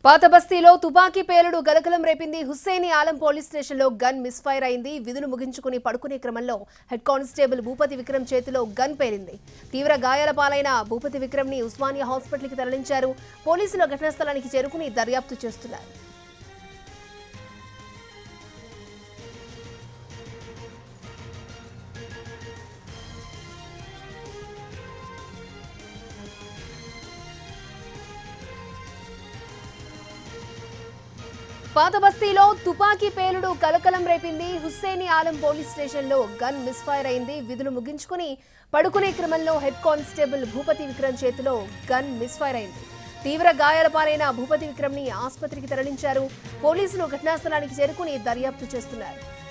పాత బస్తీలో తుపాకీ పేలుడు గలకలం రేపింది హుస్సేని ఆలం పోలీస్ స్టేషన్లో గన్ మిస్ఫైర్ అయింది విధులు ముగించుకుని పడుకునే క్రమంలో హెడ్ కానిస్టేబుల్ భూపతి విక్రమ్ చేతిలో గన్ పేరింది తీవ్ర గాయాల పాలైన భూపతి విక్రమ్ ని ఉస్మానియా హాస్పిటల్కి తరలించారు పోలీసులు ఘటనా స్థలానికి చేరుకుని దర్యాప్తు చేస్తున్నారు పాత బస్తీలో తుపాకీ పేలుడు కలకలం రేపింది హుస్సేని ఆలం పోలీస్ స్టేషన్లో గన్ మిస్ఫైర్ అయింది విధులు ముగించుకుని పడుకునే క్రమంలో హెడ్ కానిస్టేబుల్ భూపతి విక్రమ్ చేతిలో గన్ మిస్ఫైర్ అయింది తీవ్ర గాయాల పాలైన భూపతి విక్రమ్ ని ఆసుపత్రికి తరలించారు పోలీసులు ఘటనా స్థలానికి చేరుకుని దర్యాప్తు చేస్తున్నారు